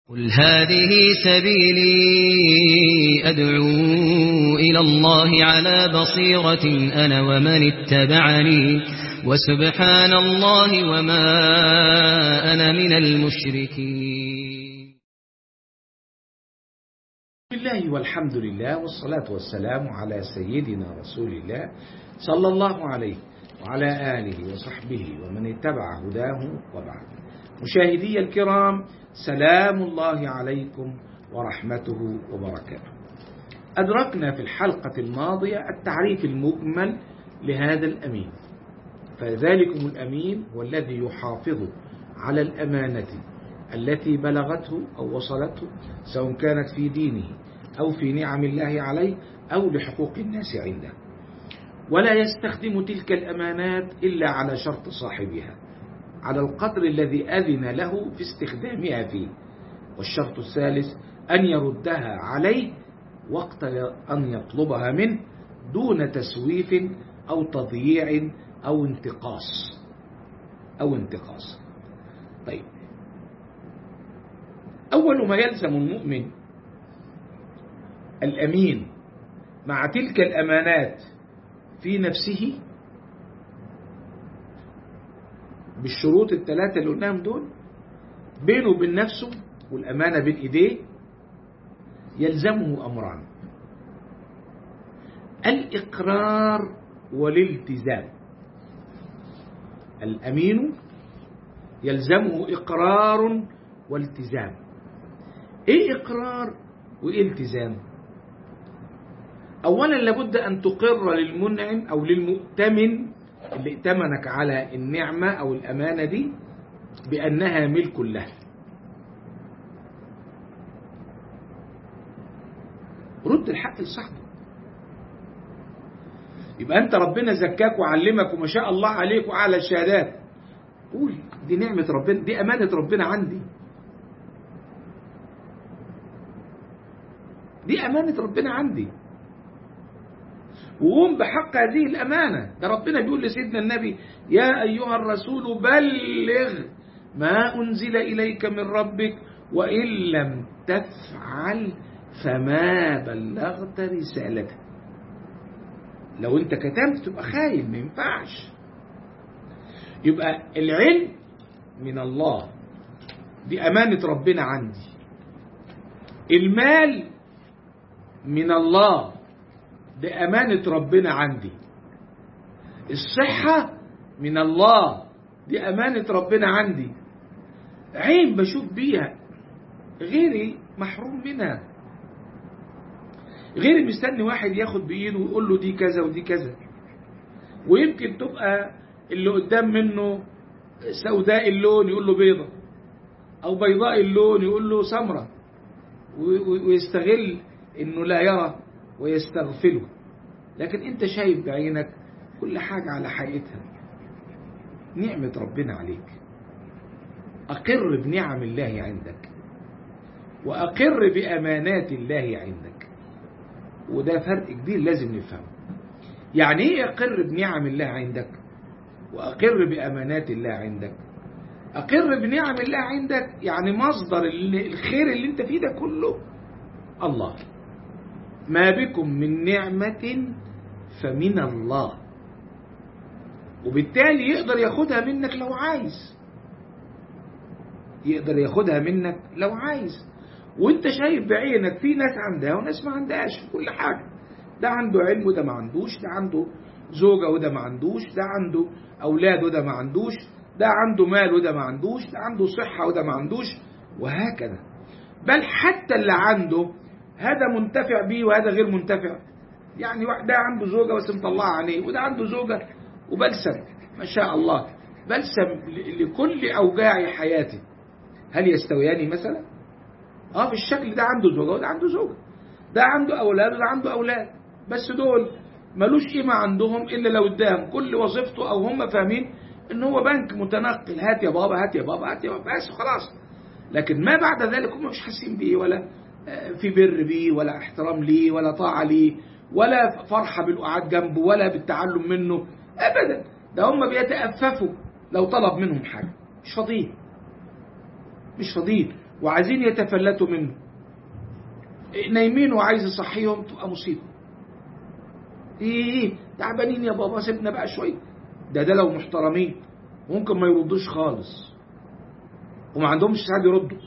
قل هذه سبيلي أدعو إلى الله على بصيرة أنا ومن اتبعني وسبحان الله وما أنا من المشركين بالله والحمد لله والصلاة والسلام على سيدنا رسول الله صلى الله عليه وعلى آله وصحبه ومن اتبع هداه وبعد مشاهدي الكرام سلام الله عليكم ورحمته وبركاته أدركنا في الحلقة الماضية التعريف المجمل لهذا الأمين فذلكم الأمين هو الذي يحافظ على الأمانة التي بلغته أو وصلته سواء كانت في دينه أو في نعم الله عليه أو لحقوق الناس عنده ولا يستخدم تلك الأمانات إلا على شرط صاحبها على القدر الذي أذن له في استخدامها فيه والشرط الثالث أن يردها عليه وقت أن يطلبها منه دون تسويف أو تضييع أو انتقاص أو انتقاص طيب أول ما يلزم المؤمن الأمين مع تلك الأمانات في نفسه بالشروط الثلاثة اللي قلناهم دول بينه وبين نفسه والأمانة بين إيديه يلزمه أمران الإقرار والالتزام الأمين يلزمه إقرار والتزام إيه إقرار وإيه التزام أولا لابد أن تقر للمنعم أو للمؤتمن اللي ائتمنك على النعمة أو الأمانة دي بأنها ملك له رد الحق لصاحبه يبقى أنت ربنا زكاك وعلمك وما شاء الله عليك وأعلى الشهادات قول دي نعمة ربنا دي أمانة ربنا عندي دي أمانة ربنا عندي وقوم بحق هذه الأمانة ده ربنا بيقول لسيدنا النبي يا أيها الرسول بلغ ما أنزل إليك من ربك وإن لم تفعل فما بلغت رسالته لو انت كتمت تبقى خاين ما ينفعش يبقى العلم من الله دي أمانة ربنا عندي المال من الله دي أمانة ربنا عندي الصحة من الله دي أمانة ربنا عندي عين بشوف بيها غيري محروم منها غيري مستني واحد ياخد بإيده ويقول له دي كذا ودي كذا ويمكن تبقى اللي قدام منه سوداء اللون يقول له بيضة أو بيضاء اللون يقول له سمرة ويستغل إنه لا يرى ويستغفله لكن انت شايف بعينك كل حاجة على حقيقتها نعمة ربنا عليك أقر بنعم الله عندك وأقر بأمانات الله عندك وده فرق كبير لازم نفهمه يعني ايه أقر بنعم الله عندك وأقر بأمانات الله عندك أقر بنعم الله عندك يعني مصدر الخير اللي انت فيه ده كله الله ما بكم من نعمة فمن الله وبالتالي يقدر ياخدها منك لو عايز يقدر ياخدها منك لو عايز وانت شايف بعينك في ناس عندها وناس ما عندهاش في كل حاجة ده عنده علم وده ما عندوش ده عنده زوجة وده ما عندوش ده عنده أولاد وده ما عندوش ده عنده مال وده ما عندوش ده عنده صحة وده ما عندوش وهكذا بل حتى اللي عنده هذا منتفع بيه وهذا غير منتفع يعني ده عنده زوجة بس مطلعها عليه وده عنده زوجة وبلسم ما شاء الله بلسم لكل أوجاع حياته هل يستويان مثلا اه في الشكل ده عنده زوجة وده عنده زوجة ده عنده أولاد وده عنده أولاد بس دول ملوش قيمة عندهم إلا لو اداهم كل وظيفته أو هم فاهمين إن هو بنك متنقل هات يا بابا هات يا بابا هات يا بابا بس خلاص لكن ما بعد ذلك هم مش حاسين بيه ولا في بر بيه ولا احترام ليه ولا طاعة ليه ولا فرحة بالقعاد جنبه ولا بالتعلم منه أبدا ده هم بيتأففوا لو طلب منهم حاجة مش فاضيين مش فاضيين وعايزين يتفلتوا منه نايمين وعايز يصحيهم تبقى مصيبة ايه تعبانين يا بابا سيبنا بقى شوية ده ده لو محترمين ممكن ما يردوش خالص وما عندهمش سعادة يردوا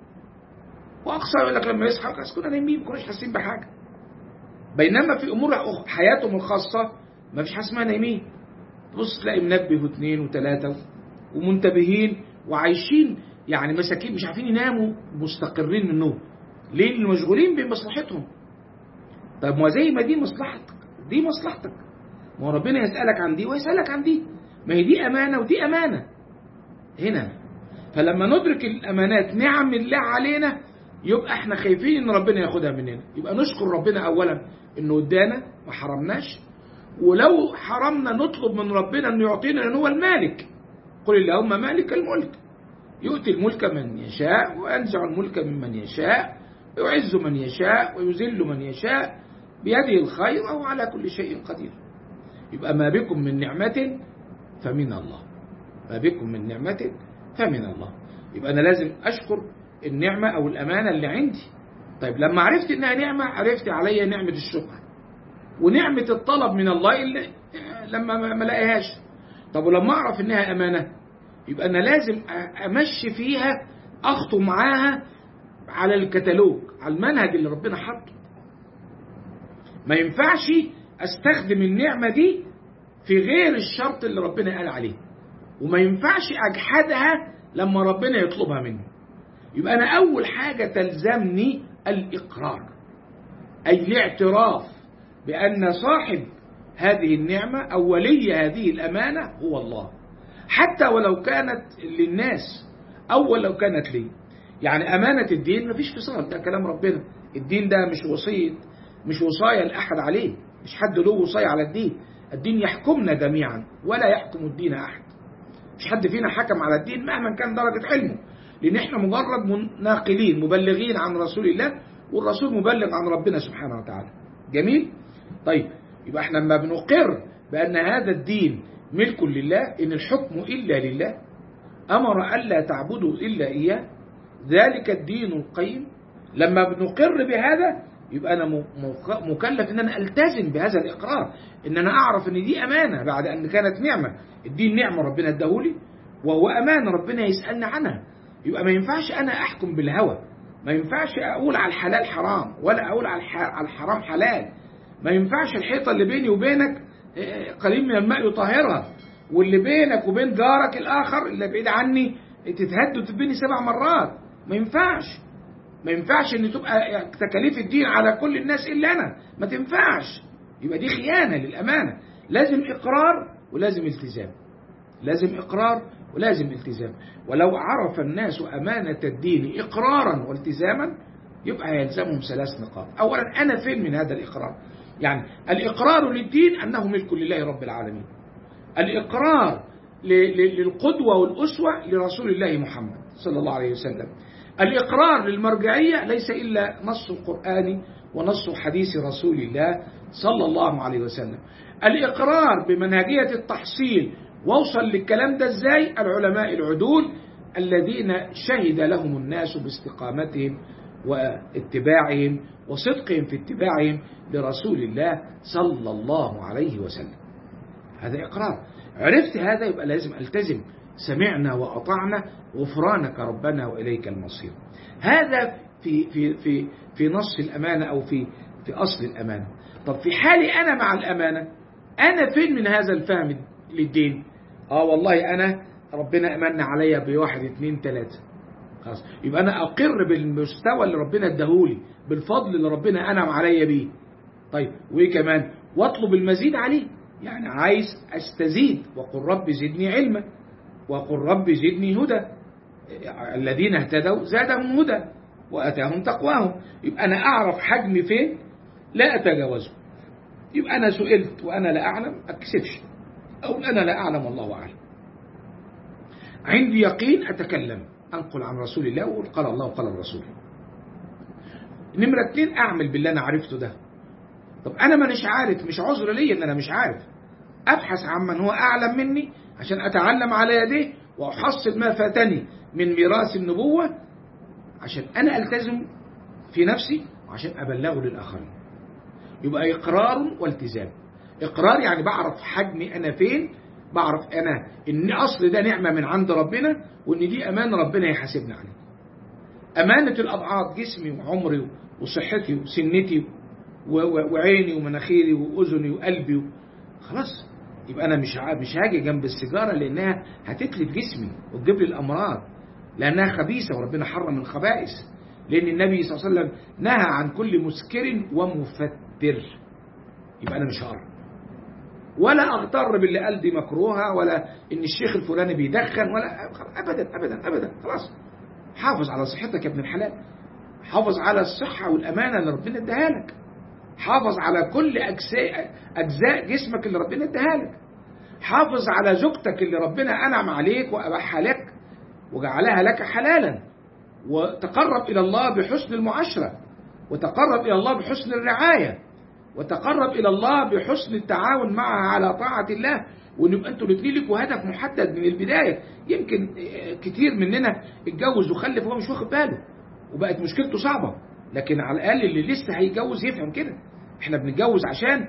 واقصى يقول لك لما يصحى خلاص كنا نايمين ما كناش حاسين بحاجه بينما في امور حياتهم الخاصه ما فيش حاجه اسمها نايمين تبص تلاقي منبه واثنين وثلاثه ومنتبهين وعايشين يعني مساكين مش عارفين يناموا مستقرين من النوم ليه؟ لأن مشغولين بمصلحتهم طيب ما زي ما دي مصلحتك دي مصلحتك ما هو ربنا يسألك عن دي ويسألك عن دي ما هي دي أمانة ودي أمانة هنا فلما ندرك الأمانات نعم الله علينا يبقى احنا خايفين ان ربنا ياخدها مننا يبقى نشكر ربنا اولا انه ادانا ما حرمناش ولو حرمنا نطلب من ربنا انه يعطينا لان هو المالك قل اللهم مالك الملك يؤتي الملك من يشاء وينزع الملك ممن يشاء يعز من يشاء ويذل من يشاء بيده الخير وهو على كل شيء قدير يبقى ما بكم من نعمة فمن الله ما بكم من نعمة فمن الله يبقى أنا لازم أشكر النعمة أو الأمانة اللي عندي طيب لما عرفت إنها نعمة عرفت عليا نعمة الشكر ونعمة الطلب من الله اللي لما ما لاقيهاش طب ولما أعرف إنها أمانة يبقى أنا لازم أمشي فيها أخطو معاها على الكتالوج على المنهج اللي ربنا حطه ما ينفعش استخدم النعمة دي في غير الشرط اللي ربنا قال عليه وما ينفعش اجحدها لما ربنا يطلبها مني يبقى انا اول حاجة تلزمني الاقرار اي الاعتراف بان صاحب هذه النعمة او ولي هذه الامانة هو الله حتى ولو كانت للناس او ولو كانت لي يعني امانة الدين مفيش فصال ده كلام ربنا الدين ده مش وصية مش وصاية لأحد عليه مش حد له وصاية على الدين الدين يحكمنا جميعا ولا يحكم الدين أحد مش حد فينا حكم على الدين مهما كان درجة علمه لأن احنا مجرد ناقلين مبلغين عن رسول الله والرسول مبلغ عن ربنا سبحانه وتعالى جميل طيب يبقى احنا لما بنقر بأن هذا الدين ملك لله إن الحكم إلا لله أمر ألا تعبدوا إلا إياه ذلك الدين القيم لما بنقر بهذا يبقى أنا مكلف إن أنا ألتزم بهذا الإقرار إن أنا أعرف إن دي أمانة بعد أن كانت نعمة الدين نعمة ربنا اداهولي وهو أمانة ربنا يسألنا عنها يبقى ما ينفعش أنا أحكم بالهوى ما ينفعش أقول على الحلال حرام ولا أقول على الحرام حلال ما ينفعش الحيطة اللي بيني وبينك قليل من الماء يطهرها واللي بينك وبين جارك الآخر اللي بعيد عني تتهد وتتبني سبع مرات ما ينفعش ما ينفعش ان تبقى تكاليف الدين على كل الناس الا انا ما تنفعش يبقى دي خيانه للامانه لازم اقرار ولازم التزام لازم اقرار ولازم التزام ولو عرف الناس امانه الدين اقرارا والتزاما يبقى يلزمهم ثلاث نقاط اولا انا فين من هذا الاقرار يعني الاقرار للدين انه ملك لله رب العالمين الاقرار للقدوه والاسوه لرسول الله محمد صلى الله عليه وسلم الإقرار للمرجعية ليس إلا نص القرآن ونص حديث رسول الله صلى الله عليه وسلم الإقرار بمنهجية التحصيل ووصل للكلام ده ازاي العلماء العدول الذين شهد لهم الناس باستقامتهم واتباعهم وصدقهم في اتباعهم لرسول الله صلى الله عليه وسلم هذا إقرار عرفت هذا يبقى لازم ألتزم سمعنا وأطعنا غفرانك ربنا وإليك المصير هذا في في في في نص الأمانة أو في في أصل الأمانة طب في حالي أنا مع الأمانة أنا فين من هذا الفهم للدين آه والله أنا ربنا أمن عليا بواحد اثنين ثلاثة خلاص يبقى أنا أقر بالمستوى اللي ربنا اداهولي بالفضل اللي ربنا أنعم عليا بيه طيب وإيه كمان واطلب المزيد عليه يعني عايز أستزيد وقل رب زدني علما وقل رب زدني هدى الذين اهتدوا زادهم هدى وأتاهم تقواهم يبقى أنا أعرف حجمي فين لا أتجاوزه يبقى أنا سئلت وأنا لا أعلم أكسفش أو أنا لا أعلم الله أعلم عندي يقين أتكلم أنقل عن رسول الله وأقول قال الله وقال الرسول نمرة اتنين أعمل باللي أنا عرفته ده طب أنا ما مش عارف مش عذر لي إن أنا مش عارف أبحث عن من هو أعلم مني عشان أتعلم على يديه وأحصل ما فاتني من ميراث النبوة عشان أنا ألتزم في نفسي وعشان أبلغه للآخرين يبقى إقرار والتزام إقرار يعني بعرف حجمي أنا فين بعرف أنا إن أصل ده نعمة من عند ربنا وإن دي أمانة ربنا يحاسبنا عليها أمانة الأضعاف جسمي وعمري وصحتي وسنتي وعيني ومناخيري وأذني وقلبي خلاص يبقى أنا مش مش هاجي جنب السيجارة لأنها هتتلف جسمي وتجيب لي الأمراض لأنها خبيثة وربنا حرم الخبائث لأن النبي صلى الله عليه وسلم نهى عن كل مسكر ومفتر يبقى أنا مش هقرب ولا أغتر باللي قال دي مكروهة ولا إن الشيخ الفلاني بيدخن ولا أبدا أبدا أبدا خلاص حافظ على صحتك يا ابن الحلال حافظ على الصحة والأمانة اللي ربنا اداها لك حافظ على كل أجزاء, أجزاء جسمك اللي ربنا اداها لك حافظ على زوجتك اللي ربنا أنعم عليك وأباحها لك وجعلها لك حلالا وتقرب إلى الله بحسن المعاشرة وتقرب إلى الله بحسن الرعاية وتقرب إلى الله بحسن التعاون معها على طاعة الله وان يبقى انتوا الاثنين لكم هدف محدد من البدايه يمكن كتير مننا اتجوز وخلف وهو مش واخد باله وبقت مشكلته صعبه لكن على الاقل اللي لسه هيتجوز يفهم كده احنا بنتجوز عشان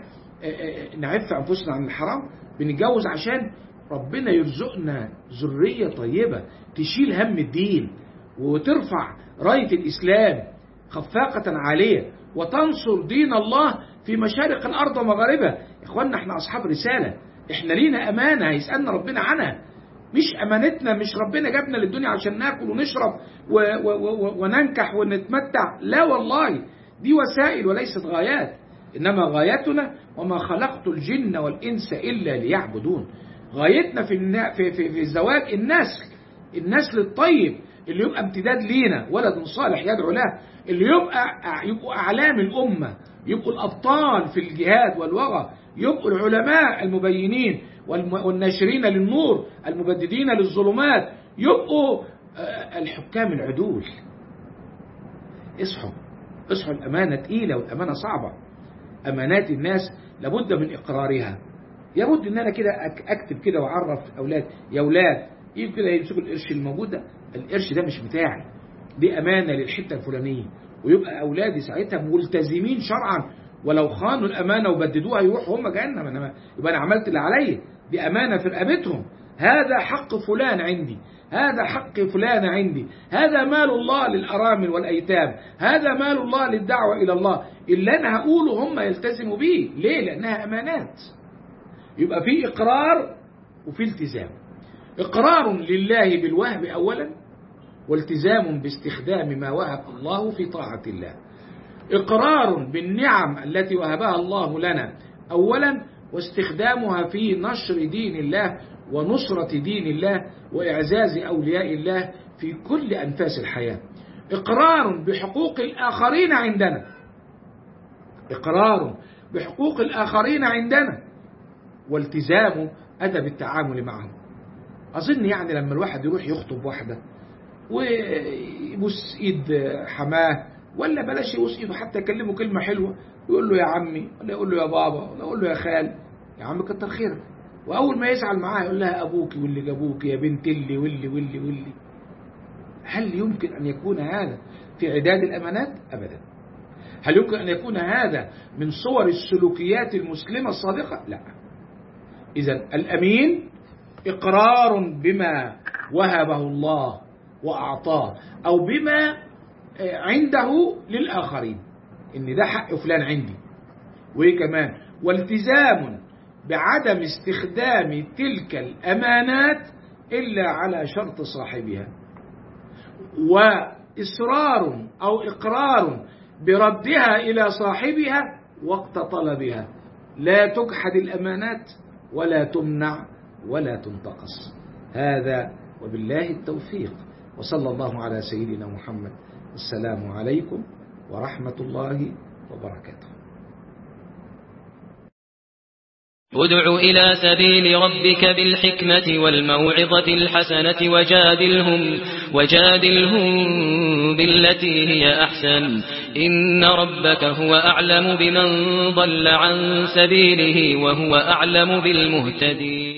نعف انفسنا عن الحرام بنتجوز عشان ربنا يرزقنا ذريه طيبه تشيل هم الدين وترفع رايه الاسلام خفاقه عاليه وتنصر دين الله في مشارق الارض ومغاربها يا اخوانا احنا اصحاب رساله احنا لينا امانه هيسالنا ربنا عنها مش امانتنا مش ربنا جابنا للدنيا عشان ناكل ونشرب و و و وننكح ونتمتع لا والله دي وسائل وليست غايات انما غايتنا وما خلقت الجن والانس الا ليعبدون غايتنا في في في, في الزواج النسل النسل الطيب اللي يبقى امتداد لينا ولد صالح يدعو له اللي يبقى يبقوا اعلام الامه يبقوا الابطال في الجهاد والوغى يبقوا العلماء المبينين والناشرين للنور المبددين للظلمات يبقوا الحكام العدول اصحوا اصحوا الأمانة تقيلة والأمانة صعبة أمانات الناس لابد من إقرارها يبد ان انا كده اكتب كده واعرف اولاد يا اولاد يجوا كده يمسكوا القرش الموجود ده القرش ده مش بتاعي دي امانه للحته الفلانيه ويبقى اولادي ساعتها ملتزمين شرعا ولو خانوا الامانه وبددوها يروحوا هم جهنم انا يبقى انا عملت اللي عليا دي امانه في رقبتهم هذا حق فلان عندي هذا حق فلان عندي هذا مال الله للأرامل والأيتام هذا مال الله للدعوة إلى الله اللي أنا هقوله هم يلتزموا به ليه لأنها أمانات يبقى في إقرار وفي التزام إقرار لله بالوهب أولا والتزام باستخدام ما وهب الله في طاعة الله إقرار بالنعم التي وهبها الله لنا أولا واستخدامها في نشر دين الله ونصرة دين الله وإعزاز أولياء الله في كل أنفاس الحياة إقرار بحقوق الآخرين عندنا إقرار بحقوق الآخرين عندنا والتزام أدب التعامل معهم أظن يعني لما الواحد يروح يخطب واحدة ويبوس إيد حماه ولا بلاش يبوس إيده حتى يكلمه كلمة حلوة يقول له يا عمي ولا يقول له يا بابا ولا يقول له يا خال يا عم كتر خيرك وأول ما يزعل معاها يقول لها أبوك واللي جابوك يا بنت اللي واللي واللي واللي هل يمكن أن يكون هذا في عداد الأمانات؟ أبدا هل يمكن أن يكون هذا من صور السلوكيات المسلمة الصادقة؟ لا إذا الأمين إقرار بما وهبه الله وأعطاه أو بما عنده للآخرين إن ده حق فلان عندي وإيه كمان والتزام بعدم استخدام تلك الأمانات إلا على شرط صاحبها وإصرار أو إقرار بردها إلى صاحبها وقت طلبها لا تجحد الأمانات ولا تمنع ولا تنتقص هذا وبالله التوفيق وصلى الله على سيدنا محمد السلام عليكم ورحمة الله وبركاته ادع إلى سبيل ربك بالحكمة والموعظة الحسنة وجادلهم, وجادلهم بالتي هي أحسن إن ربك هو أعلم بمن ضل عن سبيله وهو أعلم بالمهتدين